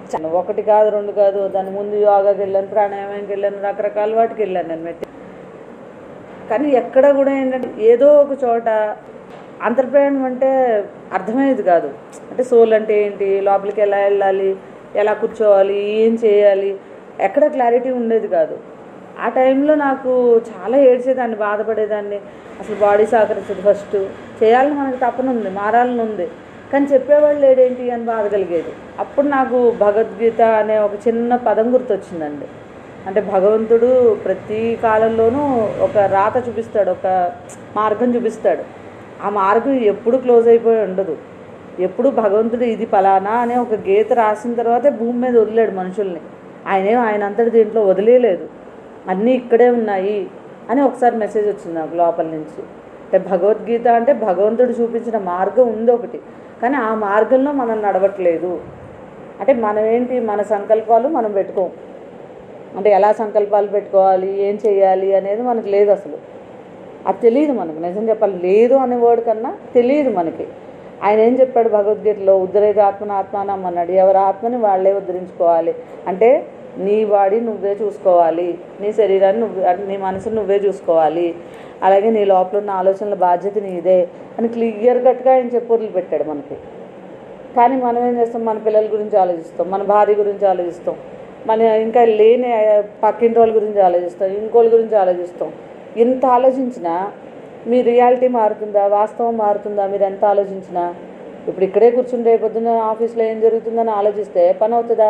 చ- ఒకటి కాదు రెండు కాదు దాని ముందు యోగాకి వెళ్ళాను ప్రాణాయామానికి వెళ్ళాను రకరకాల వాటికి వెళ్ళాను నేను మెట్టి కానీ ఎక్కడ కూడా ఏంటంటే ఏదో ఒక చోట అంతర్ప్రయాణం అంటే అర్థమయ్యేది కాదు అంటే సోల్ అంటే ఏంటి లోపలికి ఎలా వెళ్ళాలి ఎలా కూర్చోవాలి ఏం చేయాలి ఎక్కడ క్లారిటీ ఉండేది కాదు ఆ టైంలో నాకు చాలా ఏడ్చేదాన్ని బాధపడేదాన్ని అసలు బాడీ సహకరించదు ఫస్ట్ చేయాలని మనకు తపన ఉంది మారాలని ఉంది కానీ చెప్పేవాళ్ళు లేడేంటి అని బాధ కలిగేది అప్పుడు నాకు భగవద్గీత అనే ఒక చిన్న పదం గుర్తొచ్చిందండి అంటే భగవంతుడు ప్రతి కాలంలోనూ ఒక రాత చూపిస్తాడు ఒక మార్గం చూపిస్తాడు ఆ మార్గం ఎప్పుడు క్లోజ్ అయిపోయి ఉండదు ఎప్పుడు భగవంతుడు ఇది ఫలానా అనే ఒక గీత రాసిన తర్వాతే భూమి మీద వదిలేడు మనుషుల్ని ఆయనేం ఆయన అంతటి దీంట్లో వదిలేయలేదు అన్నీ ఇక్కడే ఉన్నాయి అని ఒకసారి మెసేజ్ వచ్చింది నాకు లోపల నుంచి అంటే భగవద్గీత అంటే భగవంతుడు చూపించిన మార్గం ఉంది ఒకటి కానీ ఆ మార్గంలో మనం నడవట్లేదు అంటే మనం ఏంటి మన సంకల్పాలు మనం పెట్టుకోం అంటే ఎలా సంకల్పాలు పెట్టుకోవాలి ఏం చేయాలి అనేది మనకు లేదు అసలు అది తెలియదు మనకు నిజం చెప్పాలి లేదు అనే వర్డ్ కన్నా తెలియదు మనకి ఆయన ఏం చెప్పాడు భగవద్గీతలో ఉద్ధరేది ఆత్మన ఆత్మానం అన్నాడు ఎవరి ఆత్మని వాళ్ళే ఉద్ధరించుకోవాలి అంటే నీ బాడీ నువ్వే చూసుకోవాలి నీ శరీరాన్ని నువ్వే నీ మనసుని నువ్వే చూసుకోవాలి అలాగే నీ లోపల ఉన్న ఆలోచనల బాధ్యత నీదే అని క్లియర్ కట్గా ఆయన చెప్పి వదిలిపెట్టాడు మనకి కానీ మనం ఏం చేస్తాం మన పిల్లల గురించి ఆలోచిస్తాం మన భార్య గురించి ఆలోచిస్తాం మన ఇంకా లేని పక్కింటి వాళ్ళ గురించి ఆలోచిస్తాం ఇంకోళ్ళ గురించి ఆలోచిస్తాం ఎంత ఆలోచించినా మీ రియాలిటీ మారుతుందా వాస్తవం మారుతుందా మీరు ఎంత ఆలోచించినా ఇప్పుడు ఇక్కడే కూర్చుని రేపు పొద్దున్న ఆఫీస్లో ఏం జరుగుతుందని ఆలోచిస్తే పని అవుతుందా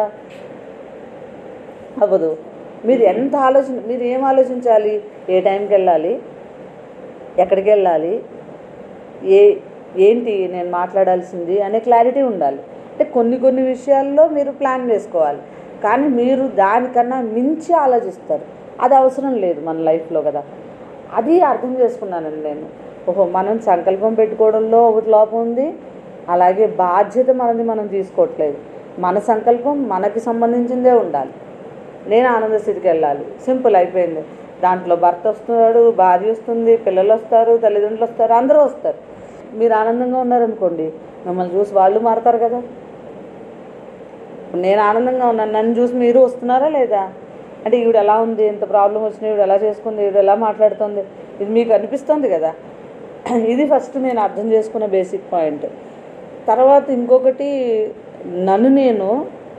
అవ్వదు మీరు ఎంత ఆలోచన మీరు ఏం ఆలోచించాలి ఏ టైంకి వెళ్ళాలి ఎక్కడికి వెళ్ళాలి ఏ ఏంటి నేను మాట్లాడాల్సింది అనే క్లారిటీ ఉండాలి అంటే కొన్ని కొన్ని విషయాల్లో మీరు ప్లాన్ వేసుకోవాలి కానీ మీరు దానికన్నా మించి ఆలోచిస్తారు అది అవసరం లేదు మన లైఫ్లో కదా అది అర్థం చేసుకున్నానండి నేను ఓహో మనం సంకల్పం పెట్టుకోవడంలో ఒకటి లోపం ఉంది అలాగే బాధ్యత మనది మనం తీసుకోవట్లేదు మన సంకల్పం మనకి సంబంధించిందే ఉండాలి నేను ఆనంద స్థితికి వెళ్ళాలి సింపుల్ అయిపోయింది దాంట్లో భర్త వస్తున్నాడు భార్య వస్తుంది పిల్లలు వస్తారు తల్లిదండ్రులు వస్తారు అందరూ వస్తారు మీరు ఆనందంగా ఉన్నారనుకోండి మిమ్మల్ని చూసి వాళ్ళు మారతారు కదా ఇప్పుడు నేను ఆనందంగా ఉన్నాను నన్ను చూసి మీరు వస్తున్నారా లేదా అంటే ఈవిడ ఎలా ఉంది ఇంత ప్రాబ్లం వచ్చినా ఈవిడ ఎలా చేసుకుంది ఈవిడ ఎలా మాట్లాడుతుంది ఇది మీకు అనిపిస్తుంది కదా ఇది ఫస్ట్ నేను అర్థం చేసుకున్న బేసిక్ పాయింట్ తర్వాత ఇంకొకటి నన్ను నేను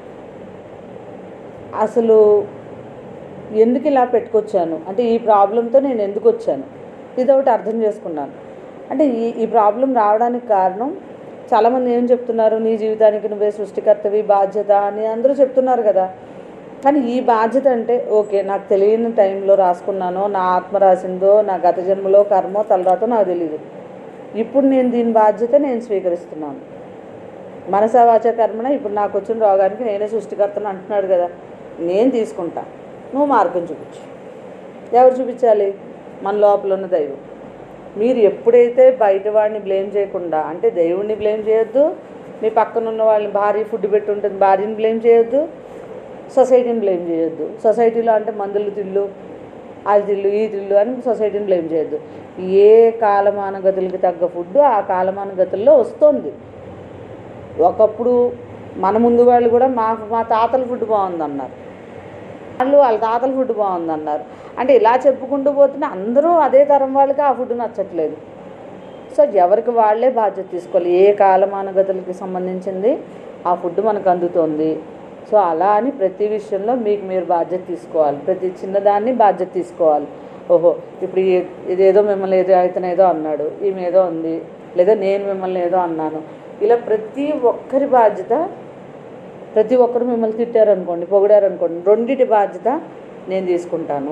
అసలు ఎందుకు ఇలా పెట్టుకొచ్చాను అంటే ఈ ప్రాబ్లంతో నేను ఎందుకు వచ్చాను ఇది ఒకటి అర్థం చేసుకున్నాను అంటే ఈ ఈ ప్రాబ్లం రావడానికి కారణం చాలామంది ఏం చెప్తున్నారు నీ జీవితానికి నువ్వే సృష్టికర్తవి బాధ్యత అని అందరూ చెప్తున్నారు కదా కానీ ఈ బాధ్యత అంటే ఓకే నాకు తెలియని టైంలో రాసుకున్నానో నా ఆత్మ రాసిందో నా గత జన్మలో కర్మో తలరాతో నాకు తెలియదు ఇప్పుడు నేను దీని బాధ్యత నేను స్వీకరిస్తున్నాను మనసా వాచ కర్మన ఇప్పుడు నాకు వచ్చిన రోగానికి నేనే సృష్టికర్తను అంటున్నాడు కదా నేను తీసుకుంటా నువ్వు మార్గం చూపించు ఎవరు చూపించాలి మన లోపల ఉన్న దైవం మీరు ఎప్పుడైతే బయట వాడిని బ్లేమ్ చేయకుండా అంటే దేవుడిని బ్లేమ్ చేయొద్దు మీ పక్కన ఉన్న వాళ్ళని భార్య ఫుడ్ పెట్టి ఉంటుంది భార్యని బ్లేమ్ చేయొద్దు సొసైటీని బ్లేమ్ చేయొద్దు సొసైటీలో అంటే మందులు తిల్లు అది తిల్లు ఈ తిల్లు అని సొసైటీని బ్లేమ్ చేయొద్దు ఏ కాలమాన గతులకి తగ్గ ఫుడ్ ఆ కాలమాన గతుల్లో వస్తుంది ఒకప్పుడు మన ముందు వాళ్ళు కూడా మా మా తాతల ఫుడ్ బాగుందన్నారు వాళ్ళు వాళ్ళ తాతల ఫుడ్ బాగుందన్నారు అంటే ఇలా చెప్పుకుంటూ పోతున్నా అందరూ అదే తరం వాళ్ళకి ఆ ఫుడ్ నచ్చట్లేదు సో ఎవరికి వాళ్ళే బాధ్యత తీసుకోవాలి ఏ కాలమానగతులకి సంబంధించింది ఆ ఫుడ్ మనకు అందుతుంది సో అలా అని ప్రతి విషయంలో మీకు మీరు బాధ్యత తీసుకోవాలి ప్రతి చిన్నదాన్ని బాధ్యత తీసుకోవాలి ఓహో ఇప్పుడు ఈ- ఇదేదో మిమ్మల్ని ఏదో ఇతను ఏదో అన్నాడు ఈమె ఏదో ఉంది లేదా నేను మిమ్మల్ని ఏదో అన్నాను ఇలా ప్రతి ఒక్కరి బాధ్యత ప్రతి ఒక్కరు మిమ్మల్ని తిట్టారనుకోండి పొగిడారనుకోండి రెండిటి బాధ్యత నేను తీసుకుంటాను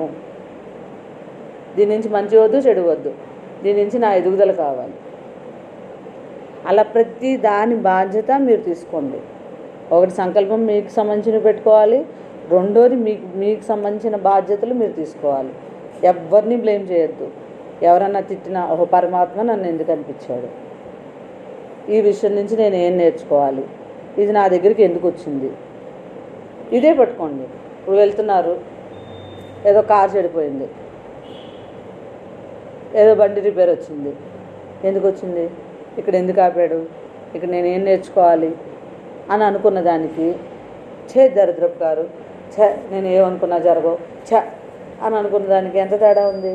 దీని నుంచి మంచి వద్దు చెడు వద్దు దీని నుంచి నా ఎదుగుదల కావాలి అలా ప్రతి దాని బాధ్యత మీరు తీసుకోండి ఒకటి సంకల్పం మీకు సంబంధించిన పెట్టుకోవాలి రెండోది మీకు మీకు సంబంధించిన బాధ్యతలు మీరు తీసుకోవాలి ఎవరిని బ్లేమ్ చేయొద్దు ఎవరన్నా తిట్టినా ఒక పరమాత్మ నన్ను ఎందుకు అనిపించాడు ఈ విషయం నుంచి నేను ఏం నేర్చుకోవాలి ఇది నా దగ్గరికి ఎందుకు వచ్చింది ఇదే పట్టుకోండి ఇప్పుడు వెళ్తున్నారు ఏదో కార్ చెడిపోయింది ఏదో బండి రిపేర్ వచ్చింది ఎందుకు వచ్చింది ఇక్కడ ఎందుకు ఆపాడు ఇక్కడ నేను ఏం నేర్చుకోవాలి అని అనుకున్న దానికి ఛే దరిద్రపు గారు ఛ నేను ఏమనుకున్నా జరగవు ఛ అని అనుకున్న దానికి ఎంత తేడా ఉంది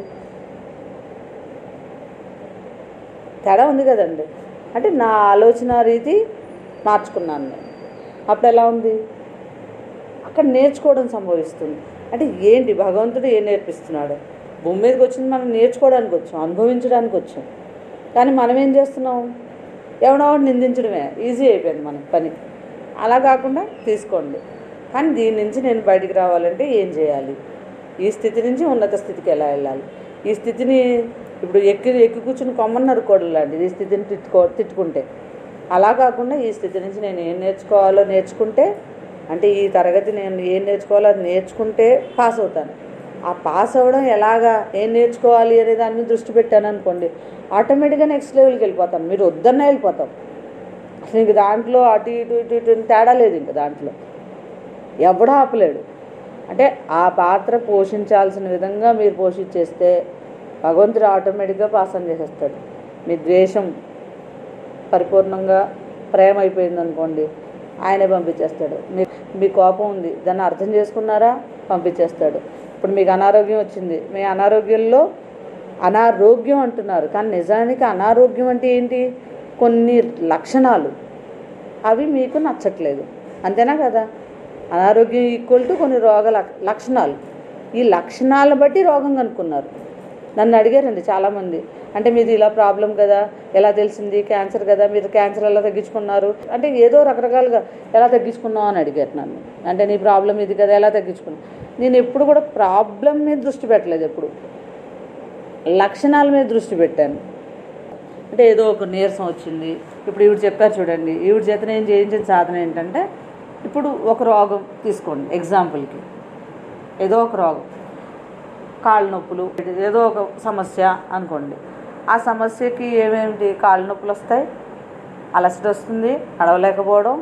తేడా ఉంది కదండి అంటే నా ఆలోచన రీతి మార్చుకున్నాను నేను అప్పుడు ఎలా ఉంది అక్కడ నేర్చుకోవడం సంభవిస్తుంది అంటే ఏంటి భగవంతుడు ఏం నేర్పిస్తున్నాడు భూమి మీదకి వచ్చింది మనం నేర్చుకోవడానికి వచ్చాం అనుభవించడానికి వచ్చాం కానీ మనం ఏం చేస్తున్నాం ఎవడో ఒకడు నిందించడమే ఈజీ అయిపోయింది మన పని అలా కాకుండా తీసుకోండి కానీ దీని నుంచి నేను బయటికి రావాలంటే ఏం చేయాలి ఈ స్థితి నుంచి ఉన్నత స్థితికి ఎలా వెళ్ళాలి ఈ స్థితిని ఇప్పుడు ఎక్కి ఎక్కి కూర్చుని కొమ్మని నరుకోవడం లాంటిది ఈ స్థితిని తిట్టుకో తిట్టుకుంటే అలా కాకుండా ఈ స్థితి నుంచి నేను ఏం నేర్చుకోవాలో నేర్చుకుంటే అంటే ఈ తరగతి నేను ఏం నేర్చుకోవాలో అది నేర్చుకుంటే పాస్ అవుతాను ఆ పాస్ అవ్వడం ఎలాగా ఏం నేర్చుకోవాలి అనే దాని మీద దృష్టి పెట్టాను అనుకోండి ఆటోమేటిక్గా నెక్స్ట్ లెవెల్కి వెళ్ళిపోతాం మీరు వద్దన్నా వెళ్ళిపోతాం అసలు ఇంక దాంట్లో అటు ఇటు ఇటు ఇటు అని తేడా లేదు ఇంక దాంట్లో ఎవడూ ఆపలేడు అంటే ఆ పాత్ర పోషించాల్సిన విధంగా మీరు పోషించేస్తే భగవంతుడు ఆటోమేటిక్గా పాస్ ఆన్ చేసేస్తాడు మీ ద్వేషం పరిపూర్ణంగా ప్రేమ అయిపోయింది అనుకోండి ఆయనే పంపించేస్తాడు మీ మీ కోపం ఉంది దాన్ని అర్థం చేసుకున్నారా పంపించేస్తాడు ఇప్పుడు మీకు అనారోగ్యం వచ్చింది మీ అనారోగ్యంలో అనారోగ్యం అంటున్నారు కానీ నిజానికి అనారోగ్యం అంటే ఏంటి కొన్ని లక్షణాలు అవి మీకు నచ్చట్లేదు అంతేనా కదా అనారోగ్యం ఈక్వల్ టు కొన్ని రోగ లక్- లక్షణాలు ఈ లక్షణాలను బట్టి రోగం కనుక్కున్నారు నన్ను అడిగారండి చాలామంది అంటే మీది ఇలా ప్రాబ్లం కదా ఎలా తెలిసింది క్యాన్సర్ కదా మీరు క్యాన్సర్ ఎలా తగ్గించుకున్నారు అంటే ఏదో రకరకాలుగా ఎలా తగ్గించుకున్నావు అని అడిగారు నన్ను అంటే నీ ప్రాబ్లం ఇది కదా ఎలా తగ్గించుకున్నావు నేను ఎప్పుడు కూడా ప్రాబ్లం మీద దృష్టి పెట్టలేదు ఎప్పుడు లక్షణాల మీద దృష్టి పెట్టాను అంటే ఏదో ఒక నీరసం వచ్చింది ఇప్పుడు ఈవిడ చెప్పారు చూడండి ఈవిడ చేత నేను చేయించిన సాధన ఏంటంటే ఇప్పుడు ఒక రోగం తీసుకోండి ఎగ్జాంపుల్కి ఏదో ఒక రోగం కాళ్ళ నొప్పులు ఏదో ఒక సమస్య అనుకోండి ఆ సమస్యకి ఏమేమిటి కాళ్ళ నొప్పులు వస్తాయి అలసట వస్తుంది నడవలేకపోవడం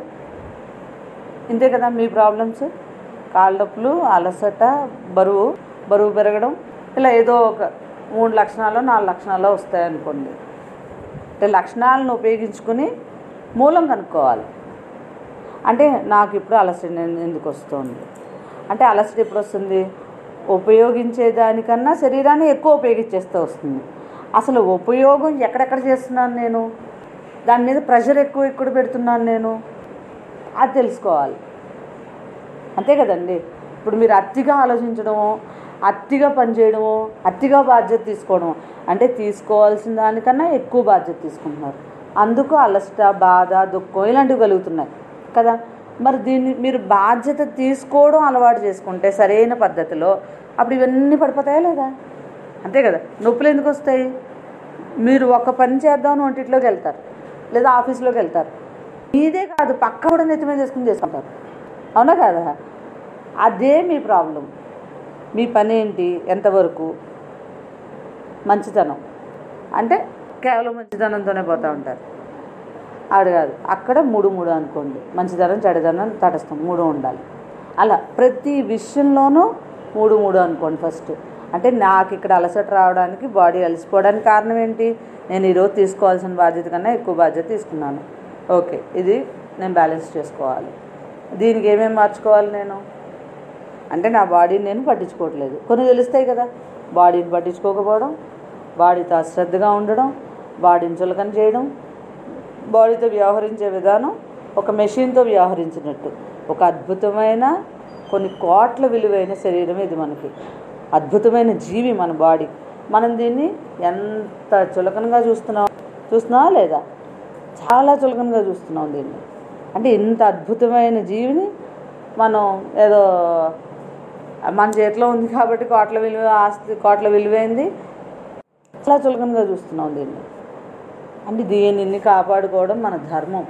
ఇంతే కదా మీ ప్రాబ్లమ్స్ కాళ్ళ నొప్పులు అలసట బరువు బరువు పెరగడం ఇలా ఏదో ఒక మూడు లక్షణాలు నాలుగు లక్షణాలు వస్తాయి అనుకోండి అంటే లక్షణాలను ఉపయోగించుకుని మూలం కనుక్కోవాలి అంటే నాకు ఇప్పుడు అలసట ఎన్- ఎందుకు వస్తుంది అంటే అలసట ఎప్పుడు వస్తుంది ఉపయోగించే దానికన్నా శరీరాన్ని ఎక్కువ ఉపయోగించేస్తూ వస్తుంది అసలు ఉపయోగం ఎక్కడెక్కడ చేస్తున్నాను నేను దాని మీద ప్రెషర్ ఎక్కువ ఎక్కడ పెడుతున్నాను నేను అది తెలుసుకోవాలి అంతే కదండి ఇప్పుడు మీరు అతిగా ఆలోచించడము అతిగా పనిచేయడము అతిగా బాధ్యత తీసుకోవడం అంటే తీసుకోవాల్సిన దానికన్నా ఎక్కువ బాధ్యత తీసుకుంటున్నారు అందుకు అలసట బాధ దుఃఖం ఇలాంటివి కలుగుతున్నాయి కదా మరి దీన్ని మీరు బాధ్యత తీసుకోవడం అలవాటు చేసుకుంటే సరైన పద్ధతిలో అప్పుడు ఇవన్నీ పడిపోతాయా లేదా అంతే కదా నొప్పులు ఎందుకు వస్తాయి మీరు ఒక పని చేద్దామని వంటిట్లోకి వెళ్తారు లేదా ఆఫీస్లోకి వెళ్తారు ఇదే కాదు పక్క కూడా నెత్తి మీద చేసుకుని చేసుకుంటారు అవునా కదా అదే మీ ప్రాబ్లం మీ పని ఏంటి ఎంతవరకు మంచితనం అంటే కేవలం మంచితనంతోనే పోతూ ఉంటారు ఆడు కాదు అక్కడ మూడు మూడు అనుకోండి మంచిదనం చెడుదనం తటస్థం మూడు ఉండాలి అలా ప్రతి విషయంలోనూ మూడు మూడు అనుకోండి ఫస్ట్ అంటే నాకు ఇక్కడ అలసట రావడానికి బాడీ అలసిపోవడానికి కారణం ఏంటి నేను ఈరోజు తీసుకోవాల్సిన బాధ్యత కన్నా ఎక్కువ బాధ్యత తీసుకున్నాను ఓకే ఇది నేను బ్యాలెన్స్ చేసుకోవాలి దీనికి ఏమేమి మార్చుకోవాలి నేను అంటే నా బాడీని నేను పట్టించుకోవట్లేదు కొన్ని తెలుస్తాయి కదా బాడీని పట్టించుకోకపోవడం బాడీతో అశ్రద్ధగా ఉండడం బాడీని చులకన చేయడం బాడీతో వ్యవహరించే విధానం ఒక మెషిన్తో వ్యవహరించినట్టు ఒక అద్భుతమైన కొన్ని కోట్ల విలువైన శరీరం ఇది మనకి అద్భుతమైన జీవి మన బాడీ మనం దీన్ని ఎంత చులకనగా చూస్తున్నాం చూస్తున్నావా లేదా చాలా చులకనగా చూస్తున్నాం దీన్ని అంటే ఇంత అద్భుతమైన జీవిని మనం ఏదో మన చేతిలో ఉంది కాబట్టి కోట్ల విలువ ఆస్తి కోట్ల విలువైంది చాలా చులకనగా చూస్తున్నాం దీన్ని అంటే దీనిని కాపాడుకోవడం మన ధర్మం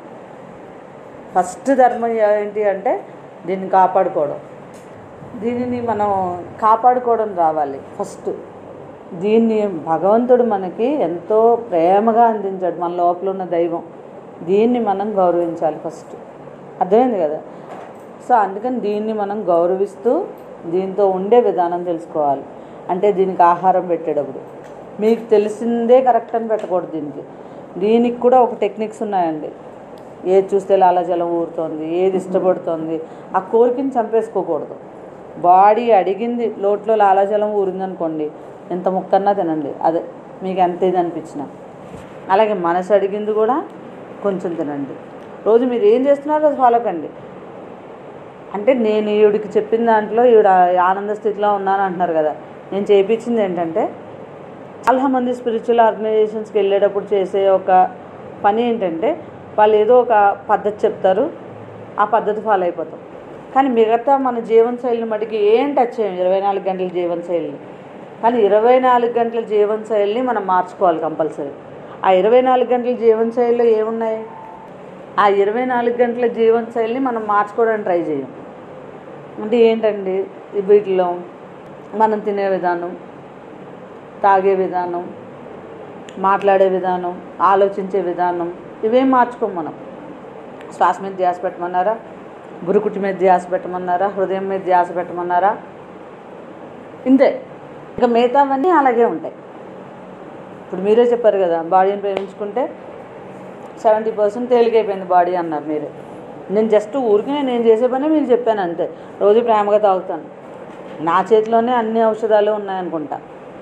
ఫస్ట్ ధర్మం ఏంటి అంటే దీన్ని కాపాడుకోవడం దీనిని మనం కాపాడుకోవడం రావాలి ఫస్ట్ దీన్ని భగవంతుడు మనకి ఎంతో ప్రేమగా అందించాడు మన లోపల ఉన్న దైవం దీన్ని మనం గౌరవించాలి ఫస్ట్ అర్థమైంది కదా సో అందుకని దీన్ని మనం గౌరవిస్తూ దీంతో ఉండే విధానం తెలుసుకోవాలి అంటే దీనికి ఆహారం పెట్టేటప్పుడు మీకు తెలిసిందే కరెక్ట్ అని పెట్టకూడదు దీనికి దీనికి కూడా ఒక టెక్నిక్స్ ఉన్నాయండి ఏది చూస్తే లాలాజలం ఊరుతోంది ఏది ఇష్టపడుతోంది ఆ కోరికని చంపేసుకోకూడదు బాడీ అడిగింది లోట్లో లాలాజలం ఊరిందనుకోండి ఎంత ముక్కన్నా తినండి అదే మీకు ఎంత ఇది అనిపించిన అలాగే మనసు అడిగింది కూడా కొంచెం తినండి రోజు మీరు ఏం చేస్తున్నారో అది ఫాలో కండి అంటే నేను ఈవిడికి చెప్పిన దాంట్లో ఈవిడ ఆనంద స్థితిలో ఉన్నాను అంటున్నారు కదా నేను చేయించింది ఏంటంటే చాలా మంది స్పిరిచువల్ ఆర్గనైజేషన్స్కి వెళ్ళేటప్పుడు చేసే ఒక పని ఏంటంటే వాళ్ళు ఏదో ఒక పద్ధతి చెప్తారు ఆ పద్ధతి ఫాలో అయిపోతాం కానీ మిగతా మన జీవన శైలిని మటుకి ఏం టచ్ చేయం ఇరవై నాలుగు గంటల జీవన శైలిని కానీ ఇరవై నాలుగు గంటల జీవన శైలిని మనం మార్చుకోవాలి కంపల్సరీ ఆ ఇరవై నాలుగు గంటల జీవన శైలిలో ఏమున్నాయి ఆ ఇరవై నాలుగు గంటల జీవన శైలిని మనం మార్చుకోవడానికి ట్రై చేయం అంటే ఏంటండి వీటిలో మనం తినే విధానం తాగే విధానం మాట్లాడే విధానం ఆలోచించే విధానం ఇవేం మార్చుకోం మనం శ్వాస మీద ధ్యాస పెట్టమన్నారా గురుకుటి మీద ధ్యాస పెట్టమన్నారా హృదయం మీద ధ్యాస పెట్టమన్నారా ఇంతే ఇక మిగతావన్నీ అలాగే ఉంటాయి ఇప్పుడు మీరే చెప్పారు కదా బాడీని ప్రేమించుకుంటే సెవెంటీ పర్సెంట్ తేలికైపోయింది బాడీ అన్నారు మీరే నేను జస్ట్ ఊరికి నేను చేసే పని మీరు చెప్పాను అంతే రోజు ప్రేమగా తాగుతాను నా చేతిలోనే అన్ని ఔషధాలు ఉన్నాయనుకుంటా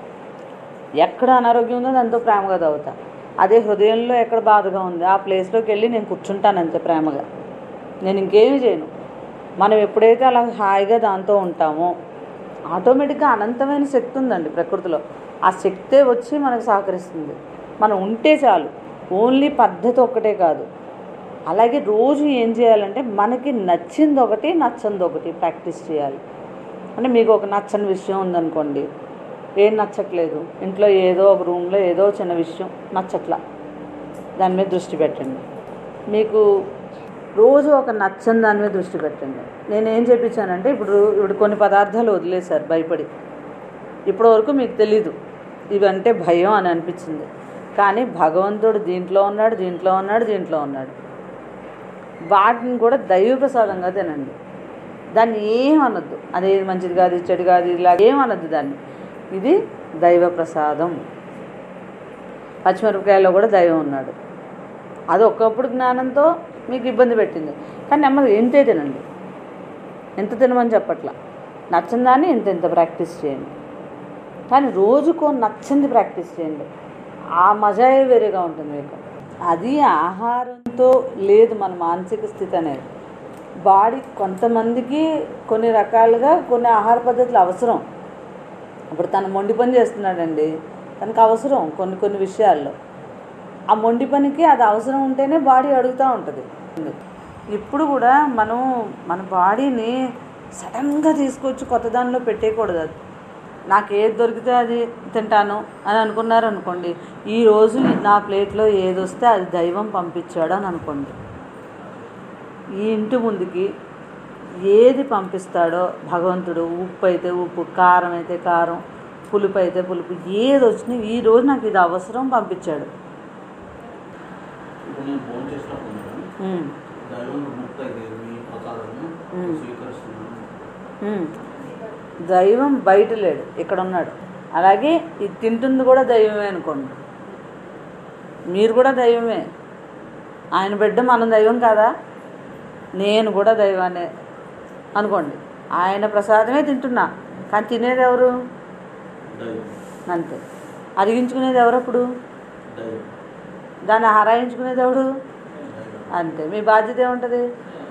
ఎక్కడ అనారోగ్యం ఉందో దాంతో ప్రేమగా తాగుతా అదే హృదయంలో ఎక్కడ బాధగా ఉంది ఆ ప్లేస్లోకి వెళ్ళి నేను కూర్చుంటాను అంతే ప్రేమగా నేను ఇంకేమీ చేయను మనం ఎప్పుడైతే అలా హాయిగా దాంతో ఉంటామో ఆటోమేటిక్గా అనంతమైన శక్తి ఉందండి ప్రకృతిలో ఆ శక్తే వచ్చి మనకు సహకరిస్తుంది మనం ఉంటే చాలు ఓన్లీ పద్ధతి ఒక్కటే కాదు అలాగే రోజు ఏం చేయాలంటే మనకి నచ్చింది ఒకటి నచ్చంది ఒకటి ప్రాక్టీస్ చేయాలి అంటే మీకు ఒక నచ్చని విషయం ఉందనుకోండి ఏం నచ్చట్లేదు ఇంట్లో ఏదో ఒక రూమ్లో ఏదో చిన్న విషయం నచ్చట్లా దాని మీద దృష్టి పెట్టండి మీకు రోజు ఒక నచ్చని దాని మీద దృష్టి పెట్టండి నేను ఏం చెప్పించానంటే ఇప్పుడు ఇప్పుడు కొన్ని పదార్థాలు వదిలేశారు భయపడి ఇప్పటి వరకు మీకు తెలీదు ఇవంటే భయం అని అనిపించింది కానీ భగవంతుడు దీంట్లో ఉన్నాడు దీంట్లో ఉన్నాడు దీంట్లో ఉన్నాడు వాటిని కూడా దైవ ప్రసాదంగా తినండి దాన్ని ఏం అనొద్దు అదేది మంచిది కాదు ఇది చెడు కాదు ఇలా ఏం అనొద్దు దాన్ని ఇది దైవ ప్రసాదం పచ్చిమిరపకాయలో కూడా దైవం ఉన్నాడు అది ఒకప్పుడు జ్ఞానంతో మీకు ఇబ్బంది పెట్టింది కానీ నెమ్మది ఎంతే తినండి ఎంత తినమని చెప్పట్లా నచ్చని దాన్ని ఇంత ఇంత ప్రాక్టీస్ చేయండి కానీ రోజుకో నచ్చింది ప్రాక్టీస్ చేయండి ఆ మజాయే వేరేగా ఉంటుంది మీకు అది ఆహారంతో లేదు మన మానసిక స్థితి అనేది బాడీ కొంతమందికి కొన్ని రకాలుగా కొన్ని ఆహార పద్ధతులు అవసరం ఇప్పుడు తను మొండి పని చేస్తున్నాడండి తనకు అవసరం కొన్ని కొన్ని విషయాల్లో ఆ మొండి పనికి అది అవసరం ఉంటేనే బాడీ అడుగుతూ ఉంటుంది ఇప్పుడు కూడా మనం మన బాడీని సడన్గా తీసుకొచ్చి కొత్త దానిలో పెట్టేయకూడదు అది నాకు ఏది దొరికితే అది తింటాను అని అనుకున్నారు అనుకోండి ఈరోజు నా ప్లేట్లో ఏది వస్తే అది దైవం పంపించాడు అని అనుకోండి ఈ ఇంటి ముందుకి ఏది పంపిస్తాడో భగవంతుడు ఉప్పు అయితే ఉప్పు కారం అయితే కారం పులుపు అయితే పులుపు ఏది వచ్చినా ఈ రోజు నాకు ఇది అవసరం పంపించాడు ఇప్పుడు నేను ఫోన్ చేసినప్పుడు మేడం ఉమ్, దైవం ముక్త మీ ప్రసాదము మ్మ్. స్వీకరిస్తున్నాను ఉమ్. దైవం బయట లేడు ఇక్కడ ఉన్నాడు అలాగే ఇది తింటుంది కూడా దైవమే అనుకోండి మీరు కూడా దైవమే ఆయన బిడ్డ మనం దైవం కాదా నేను కూడా దైవానే అనుకోండి ఆయన ప్రసాదమే తింటున్నా కానీ తినేది ఎవరు దైవం అంతే అరిగించుకునేది ఎవరప్పుడు దైవం దాన్ని హరాయించుకునేది ఎవడు దైవం అంతే మీ బాధ్యత ఏముంటుంది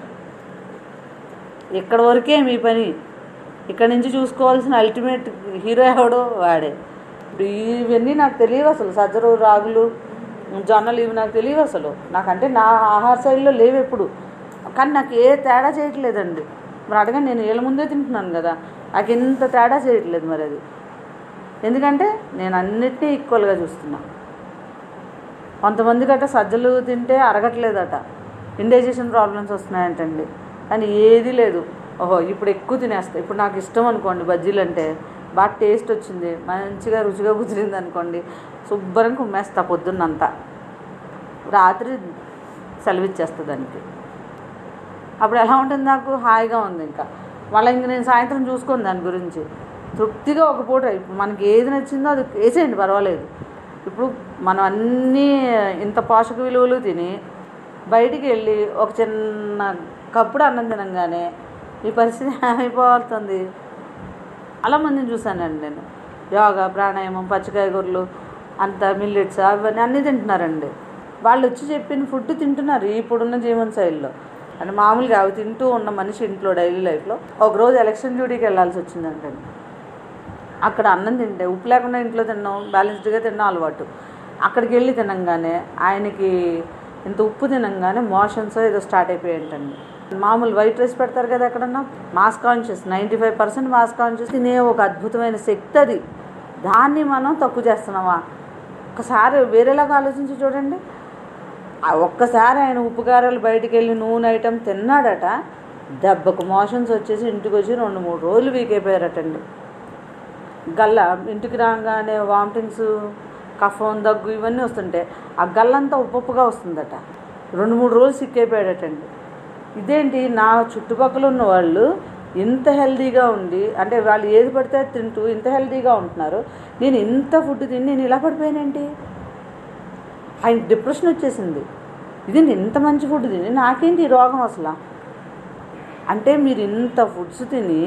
ఇక్కడ వరకే మీ పని ఇక్కడ నుంచి చూసుకోవాల్సిన అల్టిమేట్ హీరో ఎవడో వాడే ఇప్పుడు ఇవన్నీ నాకు తెలియవు అసలు సజ్జరు రాగులు జొన్నలు ఇవి నాకు తెలియవు అసలు నాకంటే నా ఆహార శైలిలో లేవు ఎప్పుడు కానీ నాకు ఏ తేడా చేయట్లేదండి మరి అడగండి నేను ఏళ్ళ ముందే తింటున్నాను కదా నాకు ఎంత తేడా చేయట్లేదు మరి అది ఎందుకంటే నేను అన్నిటినీ ఈక్వల్గా చూస్తున్నా కొంతమంది గట్ట సజ్జలు తింటే అరగట్లేదట ఇండైజెషన్ ప్రాబ్లమ్స్ వస్తున్నాయంటండి కానీ ఏది లేదు ఓహో ఇప్పుడు ఎక్కువ తినేస్తా ఇప్పుడు నాకు ఇష్టం అనుకోండి బజ్జీలు అంటే బాగా టేస్ట్ వచ్చింది మంచిగా రుచిగా కుదిరింది అనుకోండి శుభ్రంగా కుమ్మేస్తా పొద్దున్నంతా రాత్రి సెలవిచ్చేస్తా దానికి అప్పుడు ఎలా ఉంటుంది నాకు హాయిగా ఉంది ఇంకా మళ్ళీ ఇంక నేను సాయంత్రం చూసుకోను దాని గురించి తృప్తిగా ఒక పూట ఇప్పుడు మనకి ఏది నచ్చిందో అది వేసేయండి పర్వాలేదు ఇప్పుడు మనం అన్నీ ఇంత పోషక విలువలు తిని బయటికి వెళ్ళి ఒక చిన్న కప్పుడు అన్నం తినంగానే ఈ పరిస్థితి అయిపోతుంది చాలా మందిని చూశానండి నేను యోగా ప్రాణాయామం పచ్చికాయగూరలు అంత మిల్లెట్స్ అవన్నీ అన్నీ తింటున్నారండి వాళ్ళు వచ్చి చెప్పిన ఫుడ్ తింటున్నారు ఇప్పుడున్న జీవన శైలిలో అంటే మామూలుగా అవి తింటూ ఉన్న మనిషి ఇంట్లో డైలీ లైఫ్లో ఒకరోజు ఎలక్షన్ డ్యూటీకి వెళ్ళాల్సి వచ్చిందంటండి అక్కడ అన్నం తింటే ఉప్పు లేకుండా ఇంట్లో తిన్నాం బ్యాలెన్స్డ్గా తిన్నాం అలవాటు అక్కడికి వెళ్ళి తినంగానే ఆయనకి ఇంత ఉప్పు తినంగానే మోషన్స్ ఏదో స్టార్ట్ అయిపోయాయంటండి మామూలు వైట్ రైస్ పెడతారు కదా ఎక్కడన్నా mass conscious ninety five percent mass conscious తినే ఒక అద్భుతమైన శక్తి అది దాన్ని మనం తక్కువ చేస్తున్నామా ఒకసారి వేరేలాగా ఆలోచించి చూడండి ఆ ఒక్కసారి ఆయన ఉప్పు కారాలు బయటికి వెళ్ళి నూనె ఐటమ్ తిన్నాడట దెబ్బకు మోషన్స్ వచ్చేసి ఇంటికి వచ్చి రెండు మూడు రోజులు వీక్ అయిపోయారటండి గల్ల ఇంటికి రాగానే వామిటింగ్స్ కఫం దగ్గు ఇవన్నీ వస్తుంటే ఆ గల్లంతా ఉప్పుగా వస్తుందట రెండు మూడు రోజులు సిక్ అయిపోయాడటండి ఇదేంటి నా చుట్టుపక్కల ఉన్న వాళ్ళు ఇంత హెల్దీగా ఉండి అంటే వాళ్ళు ఏది పడితే అది తింటూ ఇంత హెల్దీగా ఉంటున్నారు నేను ఇంత ఫుడ్ తిని నేను ఇలా పడిపోయానేంటి ఆయన డిప్రెషన్ వచ్చేసింది ఇది నేను ఇంత మంచి ఫుడ్ తిని నాకేంటి ఈ రోగం అసలు అంటే మీరు ఇంత ఫుడ్స్ తిని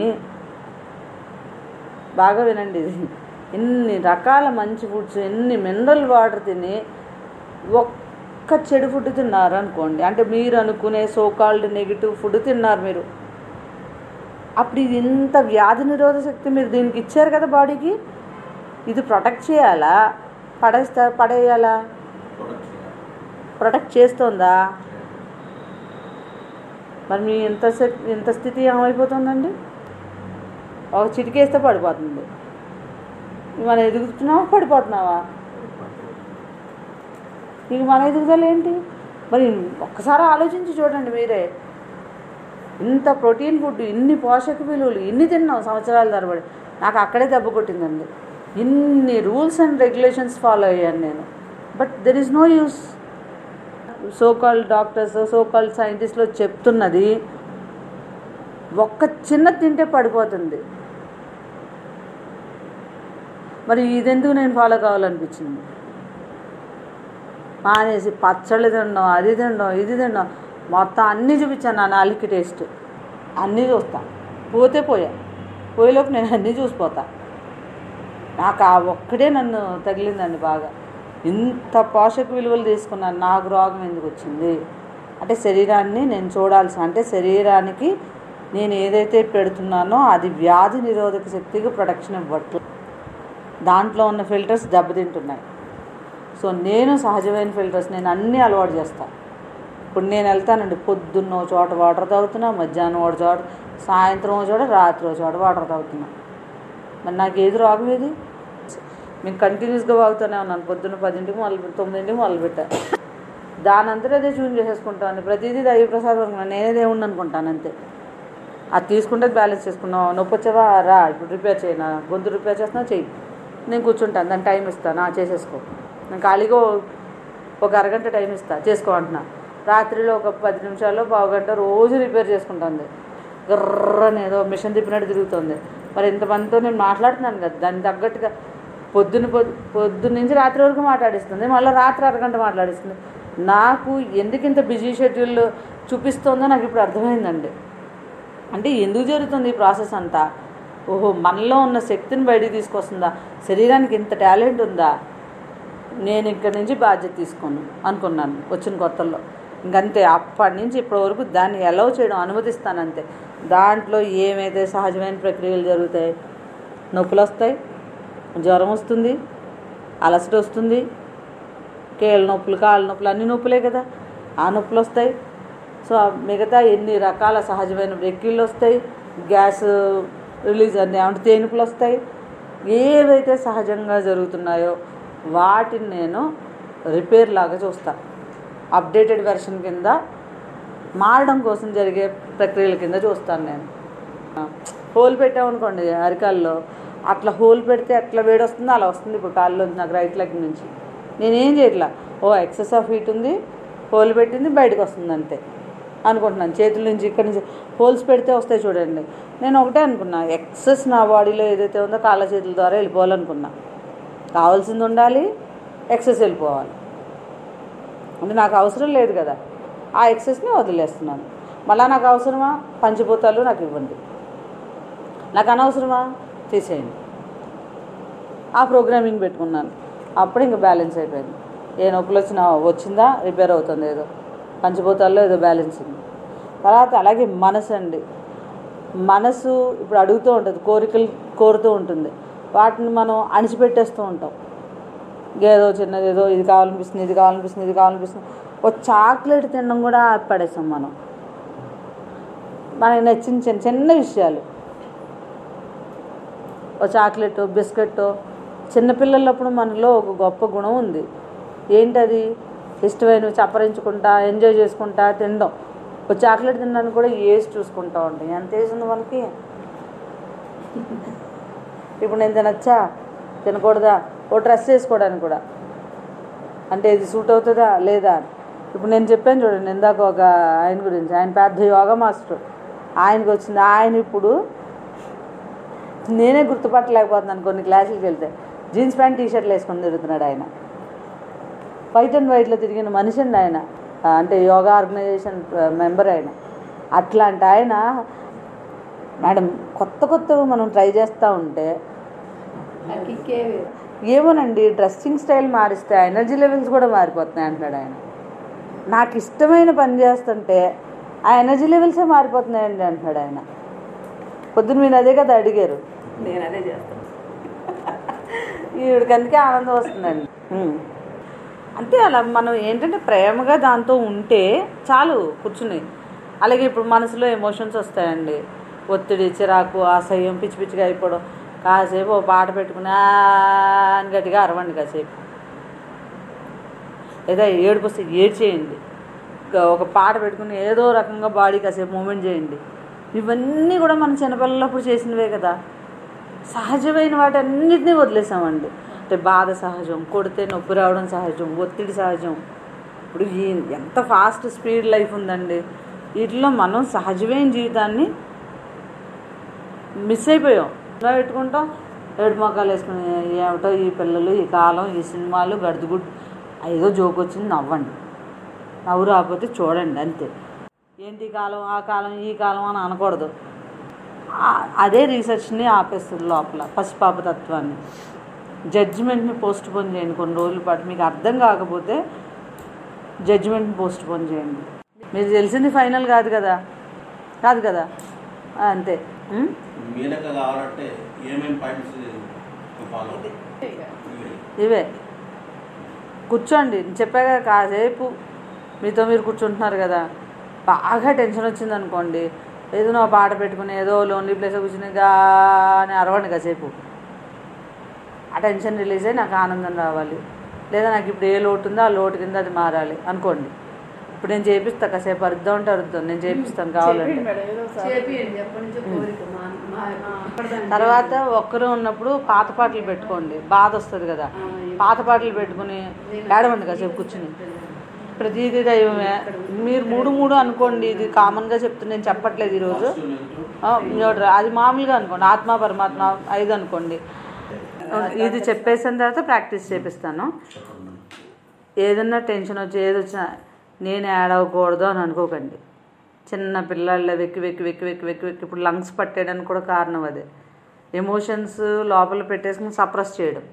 బాగా వినండి ఇది ఎన్ని రకాల మంచి ఫుడ్స్ ఎన్ని మినరల్ వాటర్ తిని ఒక్క చెడు ఫుడ్ తిన్నారు అనుకోండి అంటే మీరు అనుకునే సోకాల్డ్ నెగిటివ్ ఫుడ్ తిన్నారు మీరు అప్పుడు ఇది ఇంత వ్యాధి నిరోధక శక్తి మీరు దీనికి ఇచ్చారు కదా బాడీకి ఇది ప్రొటెక్ట్ చేయాలా పడేస్తా పడేయాలా ప్రొడక్ట్ చేయాలి ప్రొటెక్ట్ చేస్తుందా మరి మీ ఎంత శక్- ఎంత స్థితి ఏమైపోతుందండి ఒక చిటికేస్తే పడిపోతుంది మనం ఎదుగుతున్నావా పడిపోతున్నావా ఇక మన ఎదుగుదల ఏంటి మరి ఒక్కసారి ఆలోచించి చూడండి మీరే ఇంత ప్రోటీన్ ఫుడ్ ఇన్ని పోషక విలువలు ఇన్ని తిన్నాం సంవత్సరాల తరబడి నాకు అక్కడే దెబ్బ కొట్టిందండి ఇన్ని రూల్స్ అండ్ రెగ్యులేషన్స్ ఫాలో అయ్యాను నేను but there is no use so call doctors so call సైంటిస్టులు చెప్తున్నది ఒక్క చిన్న తింటే పడిపోతుంది మరి ఇదెందుకు నేను ఫాలో కావాలనిపించింది మానేసి పచ్చళ్ళు తినడం అది తినడం ఇది తినడం మొత్తం అన్నీ చూపించాను నా నాలుగుకి టేస్ట్ అన్నీ చూస్తా పోతే పోయా పోయేలోపు నేను అన్నీ చూసిపోతా నాకు ఆ ఒక్కడే నన్ను తగిలిందండి బాగా ఇంత పోషక విలువలు తీసుకున్నాను నాకు రోగం ఎందుకు వచ్చింది అంటే శరీరాన్ని నేను చూడాల్సి అంటే శరీరానికి నేను ఏదైతే పెడుతున్నానో అది వ్యాధి నిరోధక శక్తికి ప్రొటెక్షన్ ఇవ్వట్లేదు దాంట్లో ఉన్న ఫిల్టర్స్ దెబ్బతింటున్నాయి సో నేను సహజమైన ఫిల్టర్స్ నేను అన్నీ అలవాటు చేస్తాను ఇప్పుడు నేను వెళ్తానండి పొద్దున్న ఓ చోట వాటర్ తాగుతున్నా మధ్యాహ్నం ఒక చోట సాయంత్రం ఒక చోట రాత్రి ఒక చోట వాటర్ తాగుతున్నా మరి నాకు ఏది రోగం ఏది మేము కంటిన్యూస్గా వాగుతూనే ఉన్నాను పొద్దున్న పదింటికి మొదలు తొమ్మిదింటికి మొదలుపెట్టా దాని అంతటా అదే చూన్ చేసేసుకుంటాను ప్రతిదీ దైవ ప్రసాదం అనుకున్నాను నేనే దేవుణ్ణి అనుకుంటాను అంతే అది తీసుకుంటే బ్యాలెన్స్ చేసుకున్నావు నొప్పి వచ్చావా రా ఇప్పుడు రిపేర్ చేయనా గొంతు రిపేర్ చేస్తున్నా చెయ్యి నేను కూర్చుంటాను దాని టైం ఇస్తాను ఆ చేసేసుకో నేను ఖాళీగా ఓ- ఒక అరగంట టైం ఇస్తా చేసుకో అంటున్నా రాత్రిలో ఒక పది నిమిషాలు పావు గంట రోజు రిపేర్ చేసుకుంటుంది గర్రని ఏదో మిషన్ తిప్పినట్టు తిరుగుతుంది మరి ఇంతమందితో నేను మాట్లాడుతున్నాను కదా దానికి తగ్గట్టుగా పొద్దున్న పొద్దు పొద్దున్న నుంచి రాత్రి వరకు మాట్లాడిస్తుంది మళ్ళీ రాత్రి అరగంట మాట్లాడిస్తుంది నాకు ఎందుకు ఇంత బిజీ షెడ్యూల్ చూపిస్తుందో నాకు ఇప్పుడు అర్థమైందండి అంటే ఎందుకు జరుగుతుంది ఈ ప్రాసెస్ అంతా ఓహో మనలో ఉన్న శక్తిని బయటికి తీసుకొస్తుందా శరీరానికి ఇంత టాలెంట్ ఉందా నేను ఇక్కడి నుంచి బాధ్యత తీసుకోను అనుకున్నాను వచ్చిన కొత్తల్లో ఇంకంతే అప్పటి నుంచి ఇప్పటి వరకు దాన్ని ఎలవ్ చేయడం అనుమతిస్తాను అంతే దాంట్లో ఏమైతే సహజమైన ప్రక్రియలు జరుగుతాయి నొప్పులు వస్తాయి జ్వరం వస్తుంది అలసట వస్తుంది కీళ్ళ నొప్పులు కాళ్ళ నొప్పులు అన్ని నొప్పులే కదా ఆ నొప్పులు వస్తాయి సో ఆ మిగతా ఎన్ని రకాల సహజమైన వెక్కిళ్ళు వస్తాయి గ్యాస్ రిలీజ్ అన్ని ఏమంటే తేనుపులు వస్తాయి ఏవైతే సహజంగా జరుగుతున్నాయో వాటిని నేను రిపేర్ లాగా చూస్తా అప్డేటెడ్ వెర్షన్ కింద మారడం కోసం జరిగే ప్రక్రియల కింద చూస్తాను నేను హోల్ పెట్టామనుకోండి అరికాల్లో అట్లా హోల్ పెడితే ఎట్లా వేడి వస్తుందో అలా వస్తుంది ఇప్పుడు కాల్లో నాకు రైట్ లెగ్ నుంచి నేనేం చేయట్లా ఓ ఎక్సెస్ ఆఫ్ హీట్ ఉంది హోల్ పెట్టింది బయటకు వస్తుంది అంతే అనుకుంటున్నాను చేతుల నుంచి ఇక్కడి నుంచి హోల్స్ పెడితే వస్తాయి చూడండి నేను ఒకటే అనుకున్నా ఎక్సెస్ నా బాడీలో ఏదైతే ఉందో కాళ్ళ చేతుల ద్వారా వెళ్ళిపోవాలనుకున్నా కావాల్సింది ఉండాలి ఎక్సెస్ వెళ్ళిపోవాలి అంటే నాకు అవసరం లేదు కదా ఆ ఎక్సెస్ని వదిలేస్తున్నాను మళ్ళీ నాకు అవసరమా పంచభూతాలు నాకు ఇవ్వండి నాకు అనవసరమా తీసేయండి ఆ ప్రోగ్రామింగ్ పెట్టుకున్నాను అప్పుడు ఇంకా బ్యాలెన్స్ అయిపోయింది ఏ నొప్పులు వచ్చినా వచ్చిందా రిపేర్ అవుతుంది ఏదో పంచభూతాల్లో ఏదో బ్యాలెన్స్ ఉంది తర్వాత అలాగే మనసు అండి మనసు ఇప్పుడు అడుగుతూ ఉంటుంది కోరికలు కోరుతూ ఉంటుంది వాటిని మనం అణిచిపెట్టేస్తూ ఉంటాం ఏదో చిన్నది ఏదో ఇది కావాలనిపిస్తుంది ఇది కావాలనిపిస్తుంది ఇది కావాలనిపిస్తుంది ఒక చాక్లెట్ తినడం కూడా ఆపి పడేస్తాం మనం మనకి నచ్చిన చిన్న చిన్న విషయాలు ఓ చాక్లెట్ బిస్కెట్ చిన్నపిల్లలప్పుడు మనలో ఒక గొప్ప గుణం ఉంది ఏంటది ఇష్టమైనవి చప్పరించుకుంటా ఎంజాయ్ చేసుకుంటా తినడం ఒక చాక్లెట్ తినడానికి కూడా ఏసి చూసుకుంటా ఉంటాం ఎంత ఏసి ఉంది మనకి ఇప్పుడు నేను తినచ్చా తినకూడదా ఓ డ్రెస్ వేసుకోవడానికి కూడా అంటే ఇది సూట్ అవుతుందా లేదా ఇప్పుడు నేను చెప్పాను చూడండి ఇందాక ఒక ఆయన గురించి ఆయన పెద్ద యోగా మాస్టర్ ఆయనకు వచ్చింది ఆయన ఇప్పుడు నేనే గుర్తుపట్టలేకపోతున్నాను కొన్ని క్లాసులకు వెళ్తే జీన్స్ ప్యాంట్ టీ షర్ట్లు వేసుకొని తిరుగుతున్నాడు ఆయన వైట్ అండ్ వైట్లో తిరిగిన మనిషి అండి ఆయన ఆ, అంటే యోగా ఆర్గనైజేషన్ మెంబర్ ఆయన అట్లాంటి ఆయన మేడం కొత్త కొత్తవి మనం ట్రై చేస్తూ ఉంటే ఏమోనండి డ్రెస్సింగ్ స్టైల్ మారిస్తే ఎనర్జీ లెవెల్స్ కూడా మారిపోతున్నాయి అంటున్నాడు ఆయన నాకు ఇష్టమైన పని చేస్తుంటే ఆ ఎనర్జీ లెవెల్సే మారిపోతున్నాయండి అంటున్నాడు ఆయన పొద్దున మీరు అదే కదా అడిగారు నేను అదే చేస్తాను ఈవిడికి అందుకే ఆనందం వస్తుందండి ఉమ్. అంతే అలా మనం ఏంటంటే ప్రేమగా దాంతో ఉంటే చాలు కూర్చుని అలాగే ఇప్పుడు మనసులో ఎమోషన్స్ వస్తాయండి ఒత్తిడి చిరాకు అసహ్యం పిచ్చి పిచ్చిగా అయిపోవడం కాసేపు ఓ పాట పెట్టుకుని "ఆ" అని గట్టిగా అరవండి కాసేపు లేదా ఏడుపు వస్తే ఏడ్చేయండి ఇంకా ఒక పాట పెట్టుకుని ఏదో రకంగా బాడీ కాసేపు మూమెంట్ చేయండి ఇవన్నీ కూడా మన చిన్నపిల్లలప్పుడు చేసినవే కదా సహజమైన వాటన్నిటినీ వదిలేసామండి అంటే బాధ సహజం కొడితే నొప్పి రావడం సహజం ఒత్తిడి సహజం ఇప్పుడు ఈ ఎంత ఫాస్ట్ స్పీడ్ లైఫ్ ఉందండి వీటిలో మనం సహజమైన జీవితాన్ని మిస్ అయిపోయాం ఇలా పెట్టుకుంటాం ఏడు మొక్కలు వేసుకుని ఏమిటో ఈ పిల్లలు ఈ కాలం ఈ సినిమాలు గడుదుగుడ్డు ఏదో జోక్ వచ్చింది నవ్వండి నవ్వు రాకపోతే చూడండి అంతే ఏంటి ఈ కాలం ఆ కాలం ఈ కాలం అని అనకూడదు ఆ- అదే రీసెర్చ్ని ఆపేస్తుంది లోపల పసిపాప తత్వాన్ని జడ్జిమెంట్ని పోస్ట్ పోన్ చేయండి కొన్ని రోజుల పాటు మీకు అర్థం కాకపోతే జడ్జిమెంట్ని పోస్ట్ పోన్ చేయండి మీరు తెలిసింది ఫైనల్ కాదు కదా కాదు కదా అంతే ఉం? మీరక కావాలంటే ఏమేమి పాయింట్స్ ఫాలో ఇవే కూర్చోండి నేను చెప్పా కదా కాసేపు మీతో మీరు కూర్చుంటున్నారు కదా బాగా టెన్షన్ వచ్చింది అనుకోండి ఏదో నా పాట పెట్టుకుని ఏదో లోన్లీ ప్లేస్ కూర్చుని గా అని అరవండి కాసేపు ఆ టెన్షన్ రిలీజ్ అయ్యి నాకు ఆనందం రావాలి లేదా నాకు ఇప్పుడు ఏ లోటు ఉందో ఆ లోటు కింద అది మారాలి అనుకోండి ఇప్పుడు నేను చేపిస్తా కాసేపు అరుద్దాం అంటే అరుద్దాం నేను చేపిస్తాను కావాలంటే చేపియండి ఎప్పటి నుంచో కోరిక మా మా- మా అక్కడదాన్ని తర్వాత ఒక్కరు ఉన్నప్పుడు పాత పాటలు పెట్టుకోండి బాధ వస్తుంది కదా పాత పాటలు పెట్టుకుని ఏడవండి కాసేపు కూర్చుని ప్రతిదీ దైవమే మీరు మూడు మూడు అనుకోండి ఇది కామన్గా చెప్తున్నా నేను చెప్పట్లేదు ఈరోజు ఆ, చూడరా, అది మామూలుగా అనుకోండి ఆత్మ పరమాత్మ ఐదు అనుకోండి ఇది చెప్పేసిన తర్వాత ప్రాక్టీస్ చేపిస్తాను ఏదన్నా టెన్షన్ వచ్చి ఏది వచ్చినా నేను ఏడవకూడదు అని అనుకోకండి చిన్న పిల్లల వెక్కి వెక్కి వెక్కి వెక్కి వెక్కి వెక్కి ఇప్పుడు లంగ్స్ పట్టేయడానికి కూడా కారణం అదే ఎమోషన్స్ లోపల పెట్టేసుకుని సప్రెస్ చేయడం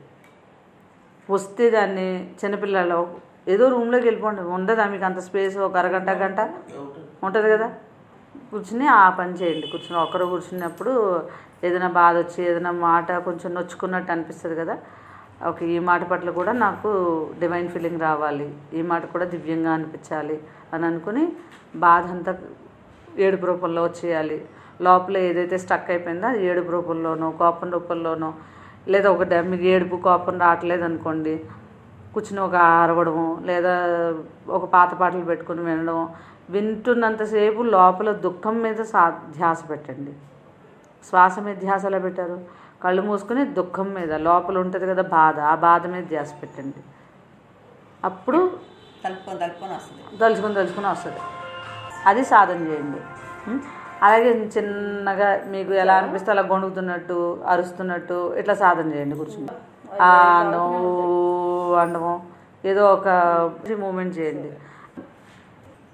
వస్తే దాన్ని చిన్నపిల్లలు ఏదో రూమ్లోకి వెళ్ళిపోండి ఉండదా మీకు అంత స్పేస్ ఒక అరగంట గంట ఉంటుంది కదా కూర్చుని ఆ పని చేయండి కూర్చుని ఒకరు కూర్చున్నప్పుడు ఏదైనా బాధ వచ్చి ఏదైనా మాట కొంచెం నొచ్చుకున్నట్టు అనిపిస్తుంది కదా ఓకే ఈ మాట పట్ల కూడా నాకు డివైన్ ఫీలింగ్ రావాలి ఈ మాట కూడా దివ్యంగా అనిపించాలి అని అనుకుని బాధ అంతా ఏడుపు రూపంలో వచ్చేయాలి లోపల ఏదైతే స్టక్ అయిపోయిందో అది ఏడుపు రూపంలోనో కోపం రూపంలోనో లేదా ఒక డ- మీకు ఏడుపు కోపం రావట్లేదు అనుకోండి కూర్చుని ఒక అరవడము లేదా ఒక పాత పాటలు పెట్టుకుని వినడం వింటున్నంతసేపు లోపల దుఃఖం మీద సా ధ్యాస పెట్టండి శ్వాస మీద ధ్యాస ఎలా పెట్టారు కళ్ళు మూసుకుని దుఃఖం మీద లోపల ఉంటుంది కదా బాధ ఆ బాధ మీద ధ్యాస పెట్టండి అప్పుడు తలుపుకొని తలుపుకొని వస్తుంది తలుచుకొని తలుచుకొని వస్తుంది అది సాధన చేయండి ఉం? అలాగే చిన్నగా మీకు ఎలా అనిపిస్తే అలా గొణుగుతున్నట్టు అరుస్తున్నట్టు ఇట్లా సాధన చేయండి కూర్చుని ఆ అండం ఊ అండము ఏదో ఒక మూమెంట్ చేయండి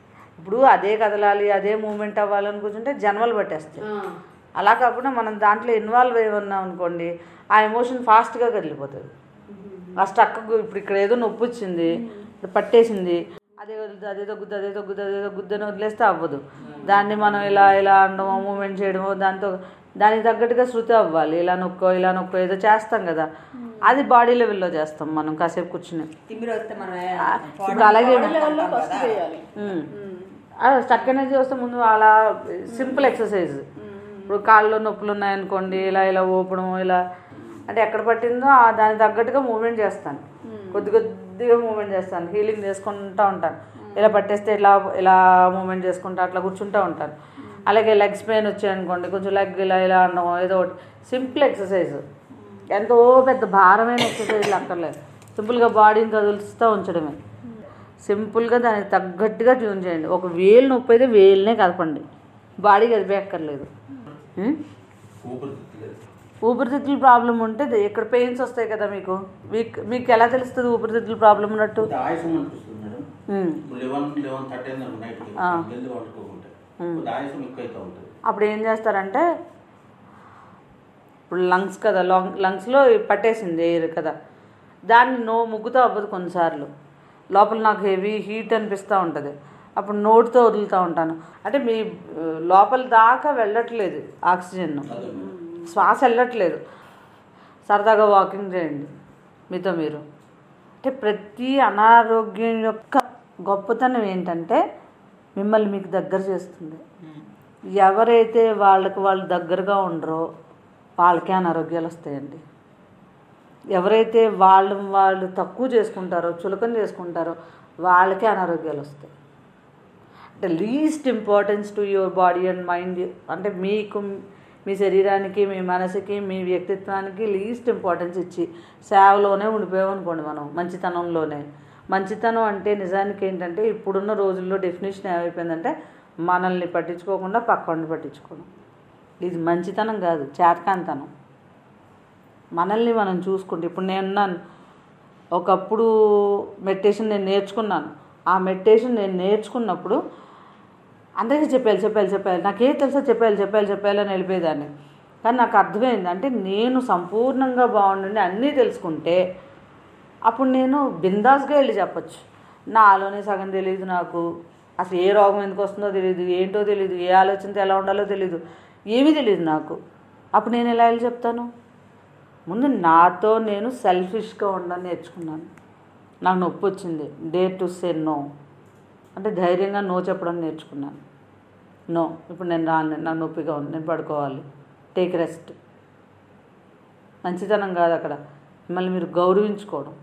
ఇప్పుడు అదే కదలాలి అదే మూమెంట్ అవ్వాలని కూర్చుంటే జన్మలు పట్టేస్తాయి ఆ, అలా కాకుండా మనం దాంట్లో ఇన్వాల్వ్ అయి ఉన్నాం అనుకోండి ఆ ఎమోషన్ ఫాస్ట్గా కదిలిపోతుంది ఆ స్టక్ ఇప్పుడు ఇక్కడ ఏదో నొప్పి వచ్చింది ఇప్పుడు పట్టేసింది అదే వదులుతుంది అదే తగ్గుద్ది అదే తగ్గుద్ది అదే తగ్గుద్ది అని వదిలేస్తే అవ్వదు దాన్ని మనం ఇలా ఇలా అనడమో మూమెంట్ చేయడమో దాంతో దానికి తగ్గట్టుగా శృతి అవ్వాలి ఇలా నొక్కో ఇలా నొక్కో ఏదో చేస్తాం కదా అది బాడీ లెవెల్లో చేస్తాం మనం కాసేపు కూర్చుని తిమ్మిరి వస్తే మనం ఆ, ఇప్పుడు అలాగే బాడీ లెవెల్లో ఫస్ట్ చేయాలి ఉమ్. ఉమ్, స్టక్ ఎనర్జీ వస్తే ముందు అలా సింపుల్ ఎక్సర్సైజ్ ఇప్పుడు కాళ్ళలో నొప్పులు ఉన్నాయనుకోండి ఇలా ఇలా ఊపడం ఇలా అంటే ఎక్కడ పట్టిందో ఆ దానికి తగ్గట్టుగా మూమెంట్ చేస్తాను కొద్ది కొద్దిగా మూమెంట్ చేస్తాను హీలింగ్ చేసుకుంటూ ఉంటాను ఇలా పట్టేస్తే ఇలా ఇలా మూమెంట్ చేసుకుంటా అట్లా కూర్చుంటూ ఉంటాను అలాగే లెగ్స్ పెయిన్ వచ్చాయనుకోండి కొంచెం లెగ్ ఇలా ఇలా అనడం ఏదో ఒకటి సింపుల్ ఎక్సర్సైజ్ ఎంతో పెద్ద భారమైన ఎక్సర్సైజ్లు అక్కర్లేదు సింపుల్గా బాడీని కదులుస్తూ ఉంచడమే సింపుల్గా దానికి తగ్గట్టుగా ట్యూన్ చేయండి ఒక వేలు నొప్పి అయితే వేలునే కదపండి బాడీ కదిపేయక్కర్లేదు ఉం? ఊపిరితిత్తులు ఊపిరితిత్తుల ప్రాబ్లం ఉంటే దే- ఇక్కడ పెయిన్స్ వస్తాయి కదా మీకు మీకు మీకు ఎలా తెలుస్తుంది ఊపిరితిత్తుల ప్రాబ్లం ఉన్నట్టు అంటే ఆయాసం అనిపిస్తుంది మేడం ఉం. ఇప్పుడు లెవెన్ లెవెన్ థర్టీ అయింది నైట్కి ఆ. జల్దీ వండుకోకుంటే కొద్ది ఆయాసం ఎక్కువ అవుతూ ఉంటుంది అప్పుడు ఏం చేస్తారంటే ఇప్పుడు లంగ్స్ కదా లాంగ్ లంగ్స్లో పట్టేసింది ఎయిర్ కదా దాన్ని నో ముగ్గుతో అవ్వదు కొన్నిసార్లు లోపల నాకు హెవీ హీట్ అనిపిస్తూ ఉంటుంది అప్పుడు నోటితో వదులుతూ ఉంటాను అంటే మీ ఆ, లోపల దాకా వెళ్ళట్లేదు ఆక్సిజన్ అదే మేడం శ్వాస వెళ్ళట్లేదు సరదాగా వాకింగ్ చేయండి మీతో మీరు అంటే ప్రతి అనారోగ్యం యొక్క గొప్పతనం ఏంటంటే మిమ్మల్ని మీకు దగ్గర చేస్తుంది ఎవరైతే వాళ్ళకి వాళ్ళు దగ్గరగా ఉండరో వాళ్ళకే అనారోగ్యాలు వస్తాయండి ఎవరైతే వాళ్ళు వాళ్ళు తక్కువ చేసుకుంటారో చులకన చేసుకుంటారో వాళ్ళకే అనారోగ్యాలు వస్తాయి అంటే least importance to your body and mind అంటే మీకు మీ శరీరానికి మీ మనసుకి మీ వ్యక్తిత్వానికి లీస్ట్ ఇంపార్టెన్స్ ఇచ్చి సేవలోనే ఉండిపోయాం అనుకోండి మనం మంచితనంలోనే మంచితనం అంటే నిజానికి ఏంటంటే ఇప్పుడున్న రోజుల్లో డెఫినేషన్ ఏమైపోయిందంటే మనల్ని పట్టించుకోకుండా పక్కన పట్టించుకోవడం ఇది మంచితనం కాదు చేతకాంతనం మనల్ని మనం చూసుకుంటే ఇప్పుడు నేను ఉన్నాను ఒకప్పుడు మెడిటేషన్ నేను నేర్చుకున్నాను ఆ మెడిటేషన్ నేను నేర్చుకున్నప్పుడు అందరికీ చెప్పాలి చెప్పాలి చెప్పాలి నాకేం తెలుసో చెప్పాలి చెప్పాలి చెప్పాలి అని వెళ్ళిపోయేదాన్ని కానీ నాకు అర్థమైంది అంటే నేను సంపూర్ణంగా బాగుండండి అన్నీ తెలుసుకుంటే అప్పుడు నేను బిందాస్గా వెళ్ళి చెప్పచ్చు నాలోనే సగం తెలియదు నాకు అసలు ఏ రోగం ఎందుకు వస్తుందో తెలియదు ఏంటో తెలియదు ఏ ఆలోచనతో ఎలా ఉండాలో తెలియదు ఏమీ తెలియదు నాకు అప్పుడు నేను ఎలా వెళ్ళి చెప్తాను ముందు నాతో నేను సెల్ఫిష్గా ఉండని నేర్చుకున్నాను నాకు నొప్పి వచ్చింది డే టు సే నో అంటే ధైర్యంగా నో చెప్పడం నేర్చుకున్నాను నో ఇప్పుడు నేను రాను నాకు నొప్పిగా ఉంది నేను పడుకోవాలి టేక్ రెస్ట్ మంచితనం కాదు అక్కడ మిమ్మల్ని మీరు గౌరవించుకోవడం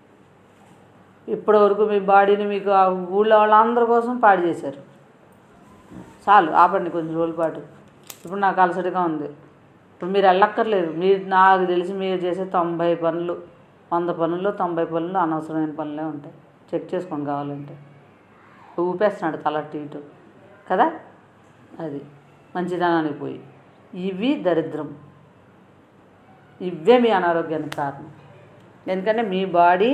ఇప్పటివరకు మీ బాడీని మీకు ఆ ఊళ్ళో వాళ్ళందరి కోసం పాడు చేశారు చాలు ఆపండి కొంచెం రోజుల పాటు ఇప్పుడు నాకు అలసటగా ఉంది ఇప్పుడు మీరు వెళ్ళక్కర్లేదు మీరు నాకు తెలిసి మీరు చేసే తొంభై పనులు వంద పనుల్లో తొంభై పనులు అనవసరమైన పనులే ఉంటాయి చెక్ చేసుకోండి కావాలంటే ఊపేస్తున్నాడు తల అటు ఇటు కదా అది మంచిదనానికి పోయి ఇవి దరిద్రం ఇవే మీ అనారోగ్యానికి కారణం ఎందుకంటే మీ బాడీ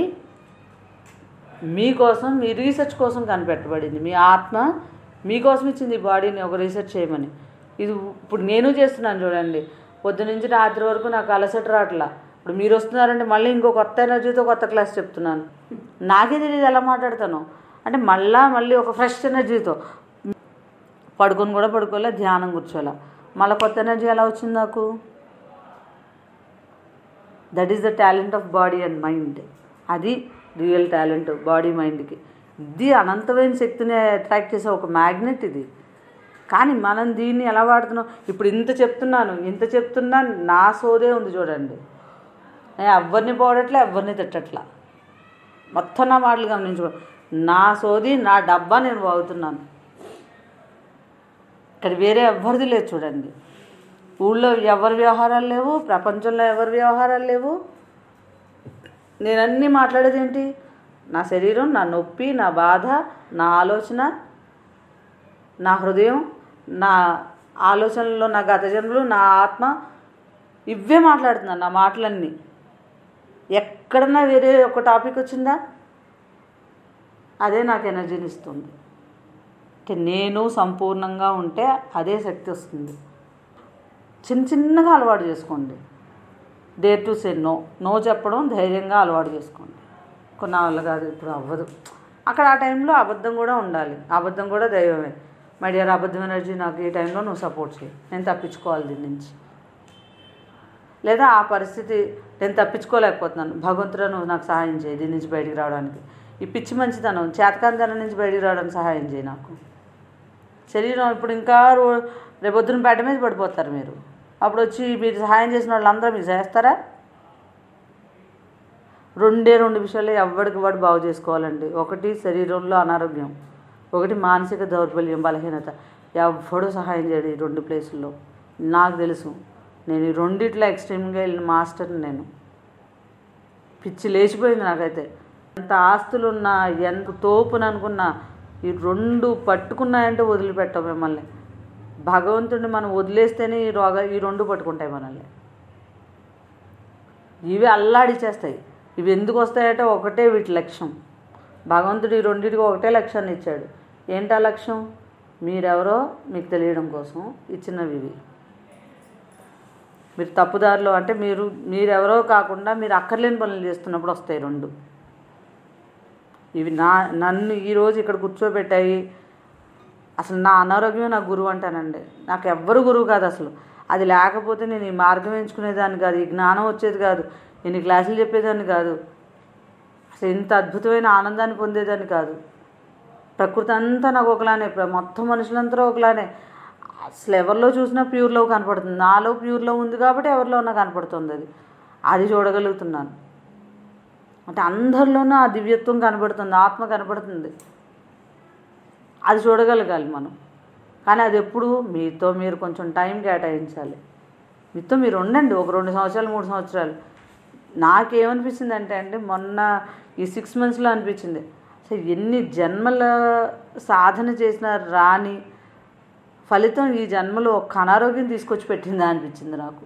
మీకోసం మీ రీసెర్చ్ కోసం కనిపెట్టబడింది మీ ఆత్మ మీకోసం ఇచ్చింది ఈ బాడీని ఒక రీసెర్చ్ చేయమని ఇది ఇప్పుడు నేను చేస్తున్నాను చూడండి పొద్దు నుంచి రాత్రి వరకు నాకు అలసట రావట్లా ఇప్పుడు మీరు వస్తున్నారంటే మళ్ళీ ఇంకో కొత్త ఎనర్జీతో కొత్త క్లాస్ చెప్తున్నాను నాకే తెలియదు ఎలా మాట్లాడతాను అంటే మళ్ళా మళ్ళీ ఒక ఫ్రెష్ ఎనర్జీతో పడుకొని కూడా పడుకోలే ధ్యానం కూర్చోలే మళ్ళీ కొత్త ఎనర్జీ ఎలా వచ్చింది నాకు that is the talent of body and mind అది రియల్ టాలెంట్ బాడీ మైండ్కి ఇది అనంతమైన శక్తిని అట్రాక్ట్ చేసే ఒక మ్యాగ్నెట్ ఇది కానీ మనం దీన్ని ఎలా వాడుతున్నాం ఇప్పుడు ఇంత చెప్తున్నాను ఇంత చెప్తున్నా నా సోదే ఉంది చూడండి నేను ఎవరిని పోవడట్లే ఎవరిని తిట్టట్లా మొత్తం నా మాటలు గమనించుకో నా సోది నా డబ్బా నేను వాగుతున్నాను ఇక్కడ వేరే ఎవరిది లేదు చూడండి ఊళ్ళో ఎవరి వ్యవహారాలు లేవు ప్రపంచంలో ఎవరి వ్యవహారాలు లేవు నేను అన్నీ మాట్లాడేది ఏంటి నా శరీరం నా నొప్పి నా బాధ నా ఆలోచన నా హృదయం నా ఆలోచనలో నా గత జన్మలు నా ఆత్మ ఇవే మాట్లాడుతున్నాను నా మాటలన్నీ ఎక్కడన్నా వేరే ఒక టాపిక్ వచ్చిందా అదే నాకు ఎనర్జీని ఇస్తుంది అంటే నేను సంపూర్ణంగా ఉంటే అదే శక్తి వస్తుంది చిన్న చిన్నగా అలవాటు చేసుకోండి dare to say no no చెప్పడం ధైర్యంగా అలవాటు చేసుకోండి కొన్ని వాళ్ళు కాదు ఇప్పుడు అవ్వదు అక్కడ ఆ టైంలో అబద్ధం కూడా ఉండాలి అబద్ధం కూడా దైవమే మై డియర్ అబద్ధం ఎనర్జీ నాకు ఈ టైంలో నువ్వు సపోర్ట్ చేయి నేను తప్పించుకోవాలి దీని నుంచి లేదా ఆ పరిస్థితి నేను తప్పించుకోలేకపోతున్నాను భగవంతుడు నువ్వు నాకు సహాయం చేయి దీని నుంచి బయటికి రావడానికి ఈ పిచ్చి మంచితనం చేతకాంతనం నుంచి బయటికి రావడానికి సహాయం చేయి నాకు శరీరం ఇప్పుడు ఇంకా రో- రేపొద్దున బెడ్ మీద పడిపోతారు మీరు అప్పుడు వచ్చి మీరు సహాయం చేసిన వాళ్ళందరూ మీరు చేస్తారా రెండే రెండు విషయాలు ఎవరికి వాడు బాగు చేసుకోవాలండి ఒకటి శరీరంలో అనారోగ్యం ఒకటి మానసిక దౌర్బల్యం బలహీనత ఎవ్వడూ సహాయం చేయడు ఈ రెండు ప్లేసుల్లో నాకు తెలుసు నేను ఈ రెండిట్లో ఎక్స్ట్రీమ్గా వెళ్ళిన మాస్టర్ని నేను పిచ్చి లేచిపోయింది నాకైతే ఎంత ఆస్తులున్నా ఎంత తోపుని అనుకున్నా ఈ రెండు పట్టుకున్నాయంటే వదిలిపెట్టాం మిమ్మల్ని భగవంతుడిని మనం వదిలేస్తేనే ఈ రోగ ఈ రెండు పట్టుకుంటాయి మనల్ని ఇవి అల్లాడిచేస్తాయి ఇవి ఎందుకు వస్తాయంటే ఒకటే వీటి లక్ష్యం భగవంతుడు ఈ రెండింటికి ఒకటే లక్ష్యాన్ని ఇచ్చాడు ఏంటా లక్ష్యం మీరెవరో మీకు తెలియడం కోసం ఇచ్చినవి ఇవి మీరు తప్పుదారిలో అంటే మీరు మీరెవరో కాకుండా మీరు అక్కర్లేని పనులు చేస్తున్నప్పుడు వస్తాయి రెండు ఇవి నా నన్ను ఈరోజు ఇక్కడ కూర్చోబెట్టాయి అసలు నా అనారోగ్యం నా గురువు అంటానండి నాకు ఎవ్వరు గురువు కాదు అసలు అది లేకపోతే నేను ఈ మార్గం ఎంచుకునేదాన్ని కాదు ఈ జ్ఞానం వచ్చేది కాదు ఇన్ని క్లాసులు చెప్పేదాన్ని కాదు అసలు ఇంత అద్భుతమైన ఆనందాన్ని పొందేదాన్ని కాదు ప్రకృతి అంతా నాకు ఒకలానే ప్ర- మొత్తం మనుషులంతా ఒకలానే అసలు ఎవరిలో చూసినా ప్యూర్ లవ్ కనపడుతుంది నాలో ప్యూర్ లవ్ ఉంది కాబట్టి ఎవరిలో ఉన్నా కనపడుతుంది అది అది చూడగలుగుతున్నాను అంటే అందరిలోనూ ఆ దివ్యత్వం కనబడుతుంది ఆత్మ కనబడుతుంది అది చూడగలగాలి మనం కానీ అది ఎప్పుడు మీతో మీరు కొంచెం టైం కేటాయించాలి మీతో మీరు ఉండండి ఒక రెండు సంవత్సరాలు మూడు సంవత్సరాలు నాకేమనిపించింది అంటే అండి మొన్న ఈ సిక్స్ మంత్స్లో అనిపించింది అసలు ఎన్ని జన్మల సాధన చేసినా రాని ఫలితం ఈ జన్మలో ఒక్క అనారోగ్యం తీసుకొచ్చి పెట్టిందా అనిపించింది నాకు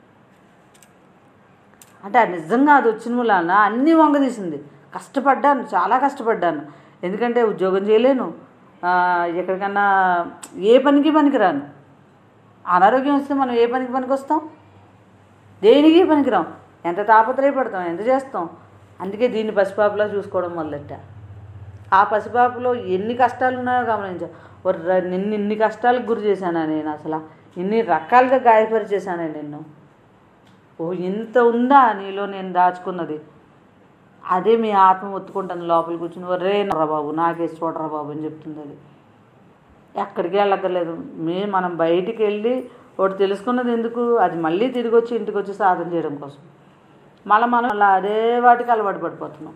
అంటే అది నిజంగా అది వచ్చిన మూలాన అన్నీ వంగదీసింది కష్టపడ్డాను చాలా కష్టపడ్డాను ఎందుకంటే ఉద్యోగం చేయలేను ఆ, ఎక్కడికన్నా ఏ పనికి పనికిరాను అనారోగ్యం వస్తే మనం ఏ పనికి పనికి వస్తాం దేనికి పనికిరాం ఎంత తాపత్రయపడతాం ఎంత చేస్తాం అందుకే దీన్ని పసిపాపలా చూసుకోవడం మొదలెట్టా ఆ పసిపాపలో ఎన్ని కష్టాలు ఉన్నాయో గమనించా ఒర్ర నిన్ను ఇన్ని కష్టాలకు గురి చేశానా నేను అసలు ఇన్ని రకాలుగా గాయపరిచేశానే నిన్ను ఓ ఇంత ఉందా నీలో నేను దాచుకున్నది అదే మీ ఆత్మ ఒత్తుకుంటుంది లోపల కూర్చుని ఒరే రా బాబు నాకేసి చూడరా బాబు అని చెప్తుంది అది ఎక్కడికి వెళ్ళక్కర్లేదు మే మనం బయటికి వెళ్ళి ఒకటి తెలుసుకున్నది ఎందుకు అది మళ్ళీ తిరిగి వచ్చి ఇంటికి వచ్చి సాధన చేయడం కోసం మళ్ళీ మనం అలా అదే వాటికి అలవాటు పడిపోతున్నాం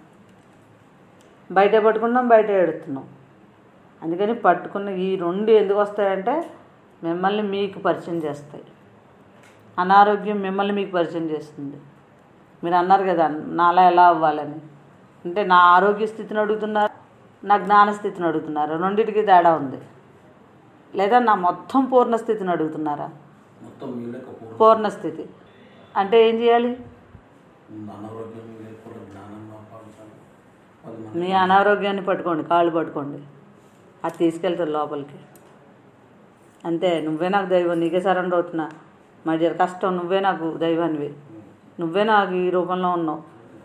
బయట పట్టుకున్నాం బయట ఎడుతున్నాం అందుకని పట్టుకున్న ఈ రెండు ఎందుకు వస్తాయంటే మిమ్మల్ని మీకు పరిచయం చేస్తాయి అనారోగ్యం మిమ్మల్ని మీకు పరిచయం చేస్తుంది మీరు అన్నారు కదా నాలా ఎలా అవ్వాలని అంటే నా ఆరోగ్య స్థితిని అడుగుతున్నారు నా జ్ఞాన స్థితిని అడుగుతున్నారు రెండింటికి తేడా ఉంది లేదా నా మొత్తం పూర్ణ స్థితిని అడుగుతున్నారా మొత్తం మీ లెక్క పూర్వం పూర్ణ స్థితి అంటే ఏం చేయాలి అనారోగ్యం లేకుండా జ్ఞానం సంపాదించాలి అది మన మీ అనారోగ్యాన్ని పట్టుకోండి కాళ్ళు పట్టుకోండి అది తీసుకెళ్తారు లోపలికి అంతే నువ్వే నాకు దైవం నీకే సరెండర్ అవుతున్నా మా డియర్ కష్టం నువ్వే నాకు దైవానివి నువ్వే నాకు ఈ రూపంలో ఉన్నావు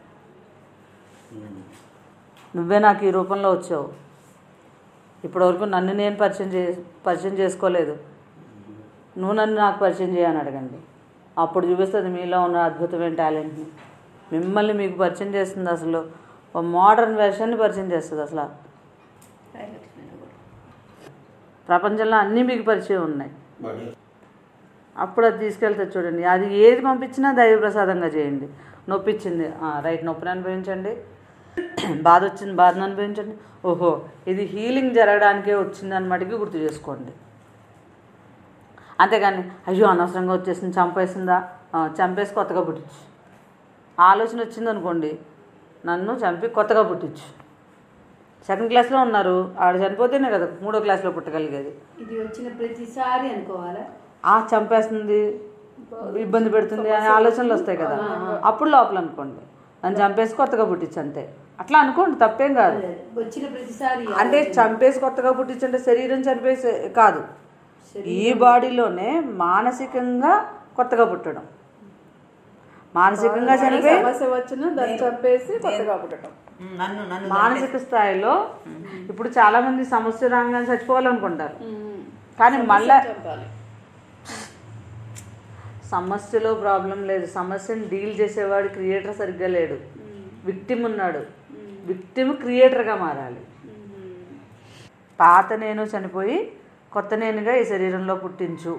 ఉమ్. నువ్వే నాకు ఈ రూపంలో వచ్చావు ఇప్పటివరకు నన్ను నేను పరిచయం చే పరిచయం చేసుకోలేదు నువ్వు నన్ను నాకు పరిచయం చేయని అడగండి అప్పుడు చూపిస్తుంది మీలో ఉన్న అద్భుతమైన టాలెంట్ని మిమ్మల్ని మీకు పరిచయం చేస్తుంది అసలు ఒక మోడర్న్ వెర్షన్ని పరిచయం చేస్తుంది అసలు సాయిలక్ష్మి కూడా ప్రపంచంలో అన్నీ మీకు పరిచయం ఉన్నాయి బడి అప్పుడు అది తీసుకెళ్తే చూడండి అది ఏది పంపించినా దైవ ప్రసాదంగా చేయండి నొప్పి ఇచ్చింది ఆ, రైట్ నొప్పిని అనుభవించండి బాధ వచ్చింది బాధను అనుభవించండి ఓహో ఇది హీలింగ్ జరగడానికే వచ్చింది అనమాటకి గుర్తు చేసుకోండి అంతేగాని అయ్యో అనవసరంగా వచ్చేసింది చంపేసిందా ఆ, చంపేసి కొత్తగా పుట్టించు ఆలోచన వచ్చింది అనుకోండి నన్ను చంపి కొత్తగా పుట్టించు సెకండ్ క్లాస్లో ఉన్నారు ఆడ చనిపోతేనే కదా మూడో క్లాస్లో పుట్టగలిగేది ఇది వచ్చిన ప్రతిసారి అనుకోవాలా ఆ చంపేస్తుంది ఇబ్బంది పెడుతుంది అనే ఆలోచనలు వస్తాయి కదా అప్పుడు లోపల అనుకోండి నన్ను చంపేసి కొత్తగా పుట్టించు అంతే అట్లా అనుకోండి తప్పేం కాదు అదే, వచ్చిన ప్రతిసారి అంటే చంపేసి కొత్తగా పుట్టించంటే శరీరం చంపేసి కాదు ఈ బాడీలోనే మానసికంగా కొత్తగా పుట్టడం మానసికంగా చనిపోయి సమస్య వచ్చినా దాన్ని చంపేసి కొత్తగా పుట్టడం నన్ను నన్ను మానసిక స్థాయిలో ఇప్పుడు చాలా మంది సమస్య రాగానే చచ్చిపోవాలనుకుంటారు కానీ మళ్ళా చంపాలి సమస్యలో ప్రాబ్లం లేదు సమస్యను డీల్ చేసేవాడు క్రియేటర్ సరిగ్గా లేడు విక్టిమ్ ఉన్నాడు విక్టిమ్ క్రియేటర్గా మారాలి పాత నేను చనిపోయి కొత్త నేనుగా ఈ శరీరంలో పుట్టించు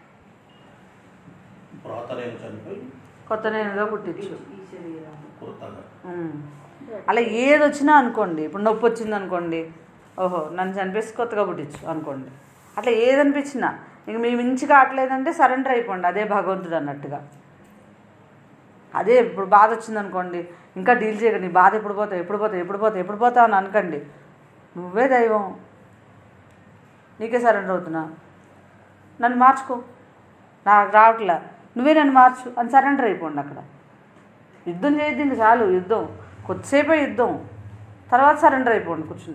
ప్రాత నేను చనిపోయి కొత్త నేనుగా పుట్టించు ఈ శరీరం కొత్తగా ఉమ్. అలా ఏది వచ్చినా అనుకోండి ఇప్పుడు నొప్పి వచ్చింది అనుకోండి ఓహో నన్ను చనిపేసి కొత్తగా పుట్టించు అనుకోండి అట్లా ఏది అనిపించినా ఇంక మీ మించి కావట్లేదంటే సరెండర్ అయిపోండి అదే భగవంతుడు అన్నట్టుగా అదే ఇప్పుడు బాధ వచ్చింది అనుకోండి ఇంకా డీల్ చేయకండి నీ బాధ ఎప్పుడు పోతావు ఎప్పుడు పోతావు ఎప్పుడు పోతావు ఎప్పుడు పోతావు అని అనకండి నువ్వే దైవం నీకే సరెండర్ అవుతున్నా నన్ను మార్చుకో నాకు రావట్లే నువ్వే నన్ను మార్చు అని సరెండర్ అయిపోండి అక్కడ యుద్ధం చేయొద్దు ఇంక చాలు యుద్ధం కొద్దిసేపే యుద్ధం తర్వాత సరెండర్ అయిపోండి కూర్చుని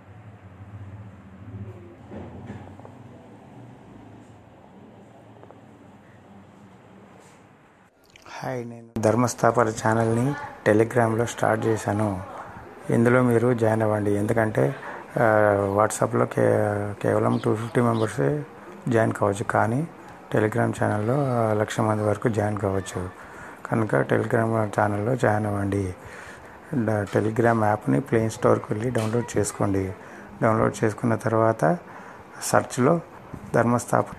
హాయ్ నేను ధర్మస్థాపన ఛానల్ని టెలిగ్రామ్లో స్టార్ట్ చేశాను ఇందులో మీరు జాయిన్ అవ్వండి ఎందుకంటే ఆ, వాట్సాప్లో కే కేవలం టూ ఫిఫ్టీ మెంబర్సే జాయిన్ కావచ్చు కానీ టెలిగ్రామ్ ఛానల్లో ఆ, లక్ష మంది వరకు జాయిన్ కావచ్చు కనుక టెలిగ్రామ్ ఛానల్లో జాయిన్ అవ్వండి డ- టెలిగ్రామ్ యాప్ని ప్లే స్టోర్కి వెళ్ళి డౌన్లోడ్ చేసుకోండి డౌన్లోడ్ చేసుకున్న తర్వాత సెర్చ్లో ధర్మస్థాపన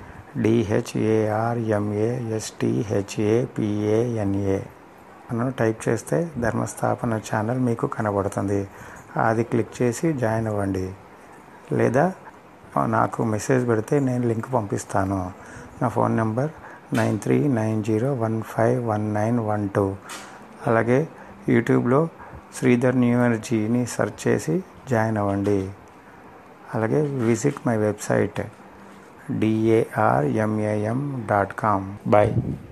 డిహెచ్ఏఆర్ఎంఏఎస్టిహెచ్ఏపిఏఎన్ఏ అని టైప్ చేస్తే ధర్మస్థాపన ఛానల్ మీకు కనబడుతుంది అది క్లిక్ చేసి జాయిన్ అవ్వండి లేదా నాకు మెసేజ్ పెడితే నేను లింక్ పంపిస్తాను నా phone number nine three nine zero one five one nine one two అలాగే యూట్యూబ్లో శ్రీధర్ న్యూ ఎనర్జీని సెర్చ్ చేసి జాయిన్ అవ్వండి అలాగే visit my website D A R M A M dot com bye